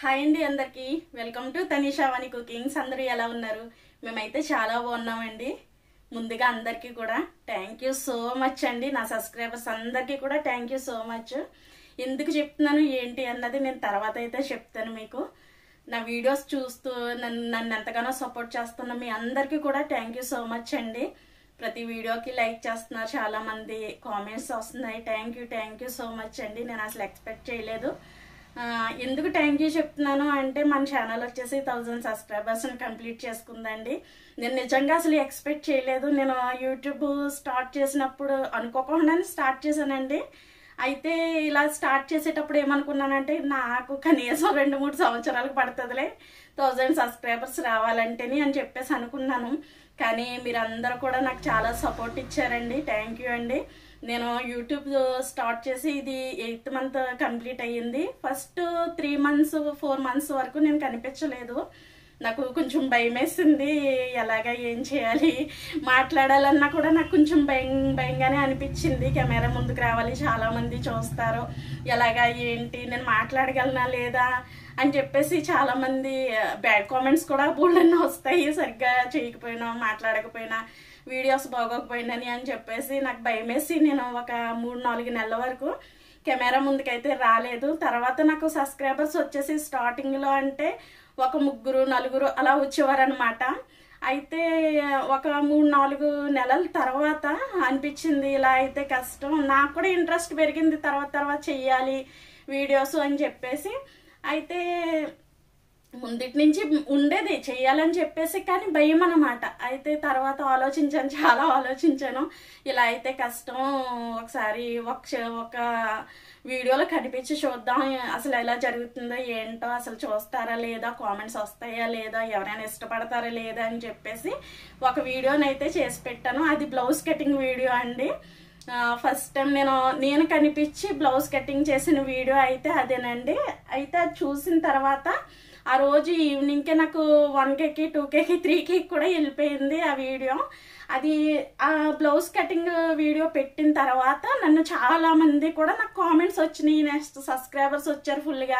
hi అండి అందరికి welcome to తనిషావాణి cookings అందరూ ఎలా ఉన్నారు మేమైతే చాలా బాగున్నామండి ముందుగా అందరికీ కూడా థ్యాంక్ యూ సో మచ్ అండి నా సబ్స్క్రైబర్స్ అందరికీ కూడా థ్యాంక్ యూ సో మచ్ ఎందుకు చెప్తున్నాను ఏంటి అన్నది నేను తర్వాత అయితే చెప్తాను మీకు నా వీడియోస్ చూస్తూ నన్ను నన్ను ఎంతగానో సపోర్ట్ చేస్తున్న మీ అందరికీ కూడా థ్యాంక్ యూ సో మచ్ అండి ప్రతి వీడియోకి లైక్ చేస్తున్నారు చాలా మంది కామెంట్స్ వస్తున్నాయి thank you thank you so much అండి నేను అసలు ఎక్స్పెక్ట్ చేయలేదు ఆ, ఎందుకు థ్యాంక్ యూ చెప్తున్నాను అంటే మన ఛానల్ వచ్చేసి థౌజండ్ సబ్స్క్రైబర్స్ని కంప్లీట్ చేసుకుందండి నేను నిజంగా అసలు ఎక్స్పెక్ట్ చేయలేదు నేను యూట్యూబ్ స్టార్ట్ చేసినప్పుడు అనుకోకుండానే స్టార్ట్ చేశానండి అయితే ఇలా స్టార్ట్ చేసేటప్పుడు ఏమనుకున్నానంటే నాకు కనీసం రెండు మూడు సంవత్సరాలకు పడుతుందిలే థౌజండ్ సబ్స్క్రైబర్స్ రావాలంటేని అని చెప్పేసి అనుకున్నాను కానీ మీరందరూ కూడా నాకు చాలా సపోర్ట్ ఇచ్చారండి థ్యాంక్ యూ అండి నేను యూట్యూబ్ స్టార్ట్ చేసి ఇది ఎయిత్ మంత్ కంప్లీట్ అయ్యింది first three months four months వరకు నేను కనిపించలేదు నాకు కొంచెం భయం వేసింది ఎలాగా ఏం చేయాలి మాట్లాడాలన్నా కూడా నాకు కొంచెం భయం భయంగానే అనిపించింది కెమెరా ముందుకు రావాలి చాలా మంది చూస్తారు ఎలాగా ఏంటి నేను మాట్లాడగలనా లేదా అని చెప్పేసి చాలా మంది బ్యాడ్ కామెంట్స్ కూడా బోల్డన్న వస్తాయి సరిగ్గా చేయకపోయినా మాట్లాడకపోయినా వీడియోస్ బాగోకపోయినని అని చెప్పేసి నాకు భయం వేసి నేను ఒక మూడు నాలుగు నెలల వరకు కెమెరా ముందుకైతే రాలేదు తర్వాత నాకు సబ్స్క్రైబర్స్ వచ్చేసి స్టార్టింగ్లో అంటే ఒక ముగ్గురు నలుగురు అలా వచ్చేవారనమాట అయితే ఒక మూడు నాలుగు నెలల తర్వాత అనిపించింది ఇలా అయితే కష్టం నాకు కూడా ఇంట్రెస్ట్ పెరిగింది తర్వాత తర్వాత చెయ్యాలి వీడియోస్ అని చెప్పేసి అయితే ముందుటి నుంచి ఉండేది చెయ్యాలని చెప్పేసి కానీ భయం అనమాట అయితే తర్వాత ఆలోచించాను చాలా ఆలోచించాను ఇలా అయితే కష్టం ఒకసారి ఒక ఒక వీడియోలో కనిపించి చూద్దాం అసలు ఎలా జరుగుతుందో ఏంటో అసలు చూస్తారా లేదా కామెంట్స్ వస్తాయా లేదా ఎవరైనా ఇష్టపడతారా లేదా అని చెప్పేసి ఒక వీడియోని అయితే చేసి పెట్టాను అది బ్లౌజ్ కటింగ్ వీడియో అండి ఫస్ట్ టైం నేను నేను కనిపించి బ్లౌజ్ కటింగ్ చేసిన వీడియో అయితే అదేనండి అయితే అది చూసిన తర్వాత ఆ రోజు ఈవినింగ్కే నాకు వన్ కేకి టూ కేకి త్రీ కేకి కూడా వెళ్ళిపోయింది ఆ వీడియో అది ఆ బ్లౌజ్ కటింగ్ వీడియో పెట్టిన తర్వాత నన్ను చాలా మంది కూడా నాకు కామెంట్స్ వచ్చినాయి నెక్స్ట్ సబ్స్క్రైబర్స్ వచ్చారు ఫుల్గా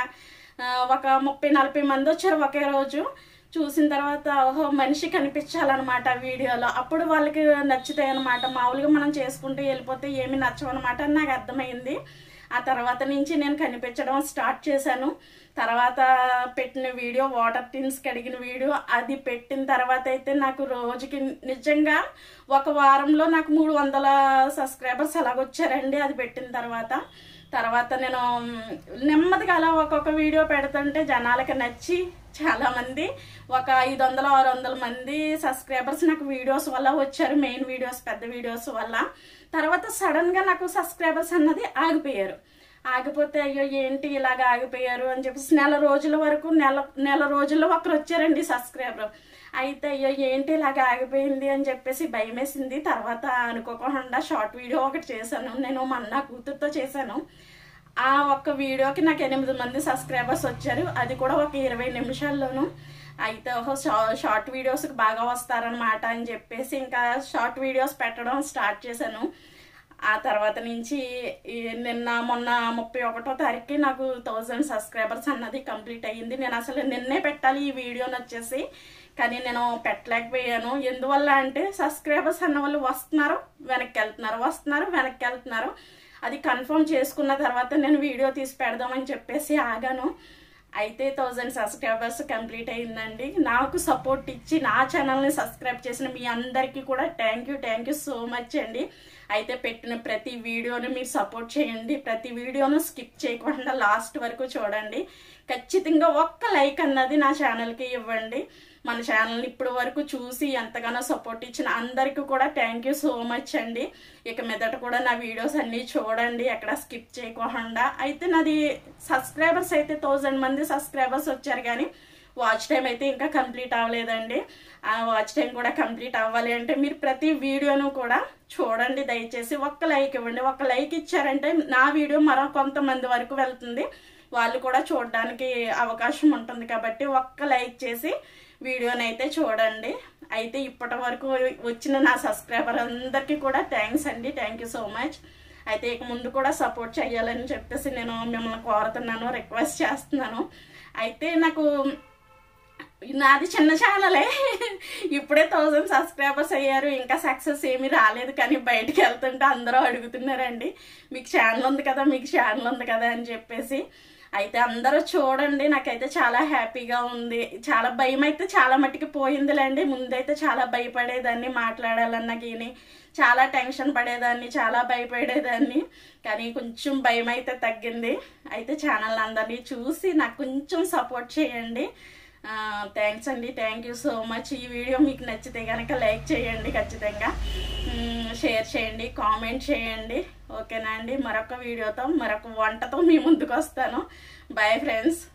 ఒక ముప్పై నలభై మంది వచ్చారు ఒకే రోజు చూసిన తర్వాత ఓహో మనిషి కనిపించాలన్నమాట వీడియోలో అప్పుడు వాళ్ళకి నచ్చుతాయి అనమాట మామూలుగా మనం చేసుకుంటూ వెళ్ళిపోతే ఏమి నచ్చవన్నమాట అని నాకు అర్థమైంది ఆ తర్వాత నుంచి నేను కనిపించడం స్టార్ట్ చేశాను తర్వాత పెట్టిన వీడియో వాటర్ టిన్స్ కడిగిన వీడియో అది పెట్టిన తర్వాత అయితే నాకు రోజుకి నిజంగా ఒక వారంలో నాకు మూడు వందల సబ్స్క్రైబర్స్ అలాగొచ్చారండి అది పెట్టిన తర్వాత తర్వాత నేను నెమ్మదిగా అలా ఒక్కొక్క వీడియో పెడుతుంటే జనాలకి నచ్చి చాలా మంది ఒక ఐదు వందల ఆరు వందల మంది సబ్స్క్రైబర్స్ నాకు వీడియోస్ వల్ల వచ్చారు మెయిన్ వీడియోస్ పెద్ద వీడియోస్ వల్ల తర్వాత సడన్ గా నాకు సబ్స్క్రైబర్స్ అన్నది ఆగిపోయారు ఆగిపోతే అయ్యో ఏంటి ఇలాగ ఆగిపోయారు అని చెప్పేసి నెల రోజుల వరకు నెల నెల రోజుల్లో ఒకరు వచ్చారండి సబ్స్క్రైబర్ అయితే అయ్యో ఏంటి ఇలాగ ఆగిపోయింది అని చెప్పేసి భయం వేసింది తర్వాత అనుకోకుండా షార్ట్ వీడియో ఒకటి చేశాను నేను మన నా కూతురుతో చేశాను ఆ ఒక్క వీడియోకి నాకు ఎనిమిది మంది సబ్స్క్రైబర్స్ వచ్చారు అది కూడా ఒక ఇరవై నిమిషాల్లోనూ అయితే ఒక షార్ట్ వీడియోస్కి బాగా వస్తారనమాట అని చెప్పేసి ఇంకా షార్ట్ వీడియోస్ పెట్టడం స్టార్ట్ చేశాను ఆ తర్వాత నుంచి ఈ నిన్న మొన్న ముప్పై ఒకటో తారీఖుకి నాకు థౌజండ్ సబ్స్క్రైబర్స్ అన్నది కంప్లీట్ అయ్యింది నేను అసలు నిన్నే పెట్టాలి ఈ వీడియోని వచ్చేసి కానీ నేను పెట్టలేకపోయాను ఎందువల్ల అంటే సబ్స్క్రైబర్స్ అన్న వాళ్ళు వస్తున్నారు వెనక్కి వెళ్తున్నారు వస్తున్నారు వెనక్కి వెళ్తున్నారు అది కన్ఫర్మ్ చేసుకున్న తర్వాత నేను వీడియో తీసి పెడదామని చెప్పేసి ఆగాను అయితే థౌజండ్ సబ్స్క్రైబర్స్ కంప్లీట్ అయిందండి నాకు సపోర్ట్ ఇచ్చి నా ఛానల్ని సబ్స్క్రైబ్ చేసిన మీ అందరికీ కూడా thank you thank you so much అండి అయితే పెట్టిన ప్రతి వీడియోని మీరు సపోర్ట్ చేయండి ప్రతి వీడియోను స్కిప్ చేయకుండా లాస్ట్ వరకు చూడండి ఖచ్చితంగా ఒక్క లైక్ అన్నది నా ఛానల్కి ఇవ్వండి మన ఛానల్ని ఇప్పటి వరకు చూసి ఎంతగానో సపోర్ట్ ఇచ్చిన అందరికీ కూడా థ్యాంక్ యూ సో మచ్ అండి ఇక మీదట కూడా నా వీడియోస్ అన్నీ చూడండి ఎక్కడ స్కిప్ చేయకుండా అయితే నాది సబ్స్క్రైబర్స్ అయితే థౌజండ్ మంది సబ్స్క్రైబర్స్ వచ్చారు కానీ వాచ్ టైం అయితే ఇంకా కంప్లీట్ అవ్వలేదండి ఆ వాచ్ టైం కూడా కంప్లీట్ అవ్వాలి అంటే మీరు ప్రతి వీడియోను కూడా చూడండి దయచేసి ఒక్క లైక్ ఇవ్వండి ఒక్క లైక్ ఇచ్చారంటే నా వీడియో మరో కొంతమంది వరకు వెళ్తుంది వాళ్ళు కూడా చూడడానికి అవకాశం ఉంటుంది కాబట్టి ఒక్క లైక్ చేసి వీడియోని అయితే చూడండి అయితే ఇప్పటి వరకు వచ్చిన నా సబ్స్క్రైబర్ అందరికీ కూడా థ్యాంక్స్ అండి థ్యాంక్ యూ సో మచ్ అయితే ఇక ముందు కూడా సపోర్ట్ చేయాలని చెప్పేసి నేను మిమ్మల్ని కోరుతున్నాను రిక్వెస్ట్ చేస్తున్నాను అయితే నాకు నాది చిన్న ఛానలే ఇప్పుడే థౌజండ్ సబ్స్క్రైబర్స్ అయ్యారు ఇంకా సక్సెస్ ఏమీ రాలేదు కానీ బయటికి వెళ్తుంటే అందరూ అడుగుతున్నారండి మీకు ఛానల్ ఉంది కదా మీకు ఛానల్ ఉంది కదా అని చెప్పేసి అయితే అందరూ చూడండి నాకైతే చాలా హ్యాపీగా ఉంది చాలా భయం అయితే చాలా మట్టుకు పోయిందిలేండి ముందైతే చాలా భయపడేదాన్ని మాట్లాడాలన్నా కానీ చాలా టెన్షన్ పడేదాన్ని చాలా భయపడేదాన్ని కానీ కొంచెం భయం అయితే తగ్గింది అయితే ఛానల్ అందరినీ చూసి నాకు కొంచెం సపోర్ట్ చేయండి థ్యాంక్స్ అండి థ్యాంక్ యూ సో మచ్ ఈ వీడియో మీకు నచ్చితే కనుక లైక్ చేయండి ఖచ్చితంగా షేర్ చేయండి కామెంట్ చేయండి ఓకేనా అండి మరొక వీడియోతో మరొక వంటతో మీ ముందుకు వస్తాను బాయ్ ఫ్రెండ్స్